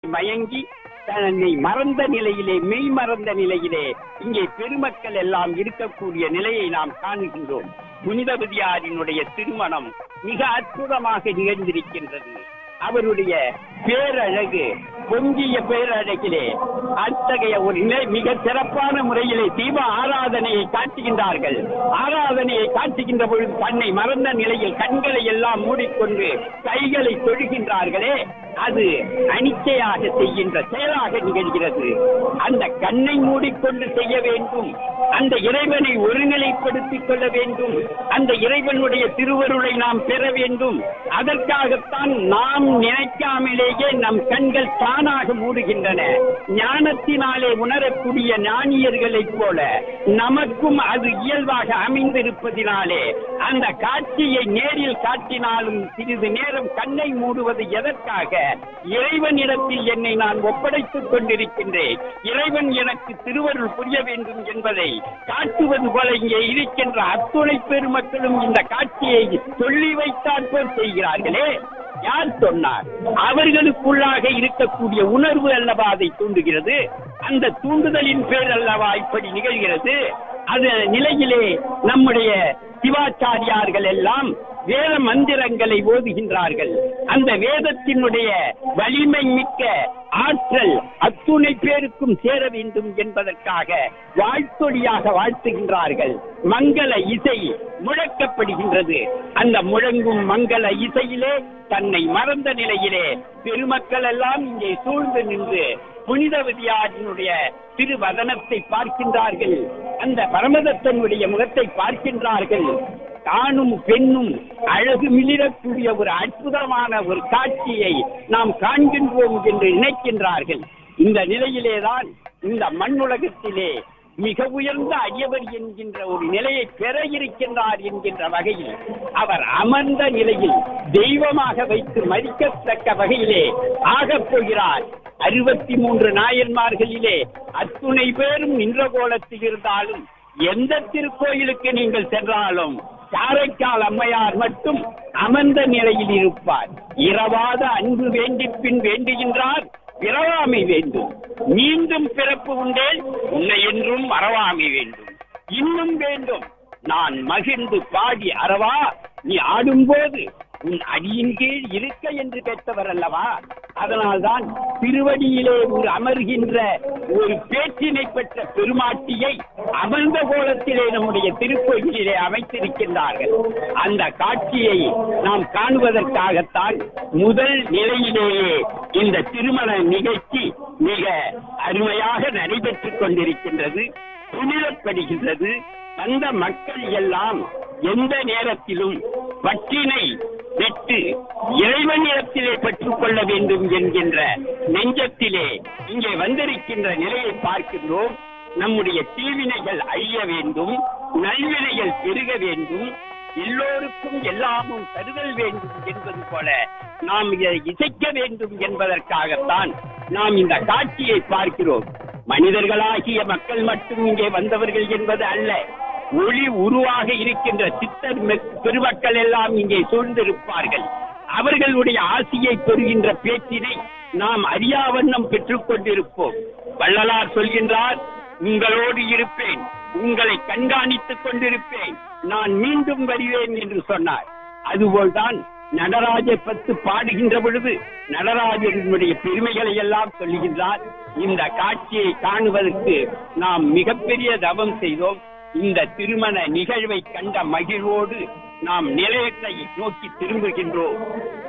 மயங்கி தன்னை மறந்த நிலையிலே மெய் மறந்த நிலையிலே இங்கே பெருமக்கள் எல்லாம் இருக்கக்கூடிய நிலையை நாம் காணுகின்றோம் புனிதபதியாரினுடைய திருமணம் மிக அற்புதமாக நிகழ்ந்திருக்கின்றது அவருடைய பேரழகு பொங்கிய பேரழகிலே அத்தகைய ஒரு நிலை மிக சிறப்பான முறையிலே தீப ஆராதனையை காட்டுகின்றார்கள் ஆராதனையை காட்டுகின்ற பொழுது தன்னை மறந்த நிலையில் கண்களை எல்லாம் மூடிக்கொண்டு கைகளை தொழுகின்றார்களே அது அனிச்சையாக செய்கின்ற செயலாக நிகழ்கிறது அந்த கண்ணை மூடிக்கொண்டு செய்ய வேண்டும் அந்த இறைவனை ஒருநிலைப்படுத்திக் கொள்ள வேண்டும் அந்த இறைவனுடைய திருவருளை நாம் பெற வேண்டும் அதற்காகத்தான் நாம் நினைக்காமலேயே நம் கண்கள் தானாக மூடுகின்றன ஞானத்தினாலே உணரக்கூடிய ஞானியர்களைப் போல நமக்கும் அது இயல்பாக அமைந்திருப்பதினாலே அந்த காட்சியை நேரில் காட்டினாலும் சிறிது நேரம் கண்ணை மூடுவது எதற்காக இறைவனிடத்தில் என்னை நான் ஒப்படைத்துக் கொண்டிருக்கின்றேன் இறைவன் எனக்கு திருவருள் புரிய வேண்டும் என்பதை காட்டுவது போல இங்கே இருக்கின்ற அத்துணை பெருமக்களும் இந்த காட்சியை சொல்லி வைத்தாற் போல் செய்கிறார்களே யார் சொன்னார் அவர்களுக்குள்ளாக இருக்கக்கூடிய உணர்வு அல்லவா அதை தூண்டுகிறது அந்த தூண்டுதலின் பேர் அல்லவா இப்படி நிகழ்கிறது அது நிலையிலே நம்முடைய சிவாச்சாரியார்கள் எல்லாம் வேத மந்திரங்களை ஓதுகின்றார்கள் அந்த வேதத்தினுடைய வலிமை மிக்க ஆற்றல் அத்துணை பேருக்கும் சேர வேண்டும் என்பதற்காக வாழ்த்தொழியாக வாழ்த்துகின்றார்கள் மங்கள இசை முழக்கப்படுகின்றது அந்த முழங்கும் மங்கள இசையிலே தன்னை மறந்த நிலையிலே பெருமக்கள் எல்லாம் இங்கே சூழ்ந்து நின்று புனிதவதியாரினுடைய திருவதனத்தை பார்க்கின்றார்கள் அந்த பரமதத்தனுடைய முகத்தை பார்க்கின்றார்கள் தானும் பெண்ணும் அழகு மிளிரக்கூடிய ஒரு அற்புதமான ஒரு காட்சியை நாம் காண்கின்றோம் என்று நினைக்கின்றார்கள் இந்த நிலையிலேதான் இந்த மண்ணுலகத்திலே மிக உயர்ந்த அடியவர் என்கின்ற ஒரு நிலையை பெற இருக்கின்றார் என்கின்ற வகையில் அவர் அமர்ந்த நிலையில் தெய்வமாக வைத்து மதிக்கத்தக்க வகையிலே ஆகப் போகிறார் அறுபத்தி மூன்று நாயன்மார்களிலே அத்துணை பேரும் நின்ற கோலத்தில் இருந்தாலும் எந்த திருக்கோயிலுக்கு நீங்கள் சென்றாலும் காரைக்கால் அம்மையார் மட்டும் அமர்ந்த நிலையில் இருப்பார் இரவாத அன்பு வேண்டி பின் வேண்டுகின்றார் பிறவாமை வேண்டும் மீண்டும் பிறப்பு உண்டேன் உன்னை என்றும் மறவாமை வேண்டும் இன்னும் வேண்டும் நான் மகிழ்ந்து பாடி அறவா நீ ஆடும்போது உன் அடியின் கீழ் இருக்க என்று கேட்டவர் அல்லவா அதனால்தான் திருவடியிலே ஒரு அமர்கின்ற ஒரு பேச்சினை பெற்ற பெருமாட்டியை அமர்ந்த கோலத்திலே நம்முடைய திருக்கோயிலிலே அமைத்திருக்கின்றார்கள் அந்த காட்சியை நாம் காணுவதற்காகத்தான் முதல் நிலையிலேயே இந்த திருமண நிகழ்ச்சி மிக அருமையாக நடைபெற்றுக் கொண்டிருக்கின்றது புனிதப்படுகின்றது அந்த மக்கள் எல்லாம் எந்த நேரத்திலும் பற்றினை வெட்டு இறைவனிடத்திலே பெற்றுக் கொள்ள வேண்டும் என்கின்ற நெஞ்சத்திலே இங்கே வந்திருக்கின்ற நிலையை பார்க்கின்றோம் நம்முடைய தீவினைகள் அழிய வேண்டும் நல்வினைகள் பெருக வேண்டும் எல்லோருக்கும் எல்லாமும் தருதல் வேண்டும் என்பது போல நாம் இதை இசைக்க வேண்டும் என்பதற்காகத்தான் நாம் இந்த காட்சியை பார்க்கிறோம் மனிதர்களாகிய மக்கள் மட்டும் இங்கே வந்தவர்கள் என்பது அல்ல ஒளி உருவாக இருக்கின்ற சித்தர் பெருமக்கள் எல்லாம் இங்கே சூழ்ந்திருப்பார்கள் அவர்களுடைய ஆசியை பெறுகின்ற பேச்சினை நாம் அறியாவண்ணம் பெற்றுக் கொண்டிருப்போம் வள்ளலார் சொல்கின்றார் உங்களோடு இருப்பேன் உங்களை கண்காணித்துக் கொண்டிருப்பேன் நான் மீண்டும் வருவேன் என்று சொன்னார் அதுபோல்தான் நடராஜர் பத்து பாடுகின்ற பொழுது நடராஜனுடைய பெருமைகளை எல்லாம் சொல்லுகின்றார் இந்த காட்சியை காணுவதற்கு நாம் மிகப்பெரிய தவம் செய்தோம் இந்த திருமண நிகழ்வை கண்ட மகிழ்வோடு நாம் நிலையத்தை நோக்கி திரும்புகின்றோம்